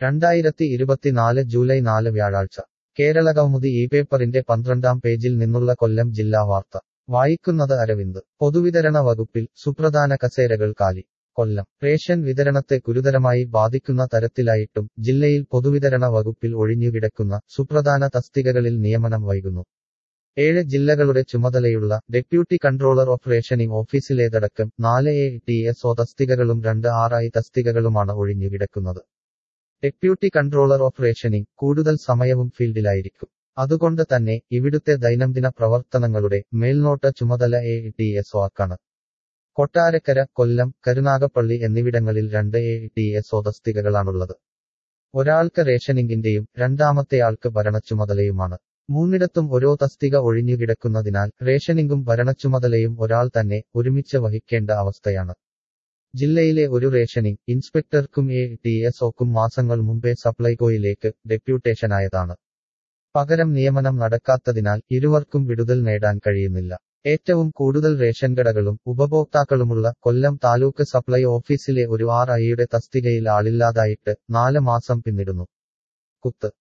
രണ്ടായിരത്തി ഇരുപത്തിനാല് ജൂലൈ നാല് വ്യാഴാഴ്ച കേരള കൗമുദി ഈ പേപ്പറിന്റെ പന്ത്രണ്ടാം പേജിൽ നിന്നുള്ള കൊല്ലം ജില്ലാ വാർത്ത വായിക്കുന്നത് അരവിന്ദ് പൊതുവിതരണ വകുപ്പിൽ സുപ്രധാന കസേരകൾ കാലി കൊല്ലം റേഷൻ വിതരണത്തെ ഗുരുതരമായി ബാധിക്കുന്ന തരത്തിലായിട്ടും ജില്ലയിൽ പൊതുവിതരണ വകുപ്പിൽ ഒഴിഞ്ഞുകിടക്കുന്ന സുപ്രധാന തസ്തികകളിൽ നിയമനം വൈകുന്നു ഏഴ് ജില്ലകളുടെ ചുമതലയുള്ള ഡെപ്യൂട്ടി കൺട്രോളർ ഓഫ് റേഷനിംഗ് ഓഫീസിലേതടക്കം നാല് എ ടി എസ് ഒ തസ്തികകളും രണ്ട് ആർ ഐ തസ്തികകളുമാണ് ഒഴിഞ്ഞുകിടക്കുന്നത് ഡെപ്യൂട്ടി കൺട്രോളർ ഓഫ് റേഷനിംഗ് കൂടുതൽ സമയവും ഫീൽഡിലായിരിക്കും അതുകൊണ്ട് തന്നെ ഇവിടുത്തെ ദൈനംദിന പ്രവർത്തനങ്ങളുടെ മേൽനോട്ട ചുമതല എ ടി എസ് ഒക്കാണ് കൊട്ടാരക്കര കൊല്ലം കരുനാഗപ്പള്ളി എന്നിവിടങ്ങളിൽ രണ്ട് എ ടി എസ് ഒ തസ്തികകളാണുള്ളത് ഒരാൾക്ക് റേഷനിംഗിന്റെയും രണ്ടാമത്തെയാൾക്ക് ഭരണച്ചുമതലയുമാണ് മൂന്നിടത്തും ഓരോ തസ്തിക ഒഴിഞ്ഞുകിടക്കുന്നതിനാൽ റേഷനിംഗും ഭരണച്ചുമതലയും ഒരാൾ തന്നെ ഒരുമിച്ച് വഹിക്കേണ്ട അവസ്ഥയാണ് ജില്ലയിലെ ഒരു റേഷനിംഗ് ഇൻസ്പെക്ടർക്കും എ ടി എസ് ഒക്കും മാസങ്ങൾ മുമ്പേ സപ്ലൈകോയിലേക്ക് ഡെപ്യൂട്ടേഷനായതാണ് പകരം നിയമനം നടക്കാത്തതിനാൽ ഇരുവർക്കും വിടുതൽ നേടാൻ കഴിയുന്നില്ല ഏറ്റവും കൂടുതൽ റേഷൻ കടകളും ഉപഭോക്താക്കളുമുള്ള കൊല്ലം താലൂക്ക് സപ്ലൈ ഓഫീസിലെ ഒരു ആർ ഐയുടെ തസ്തികയിൽ ആളില്ലാതായിട്ട് നാല് മാസം പിന്നിടുന്നു കുത്ത്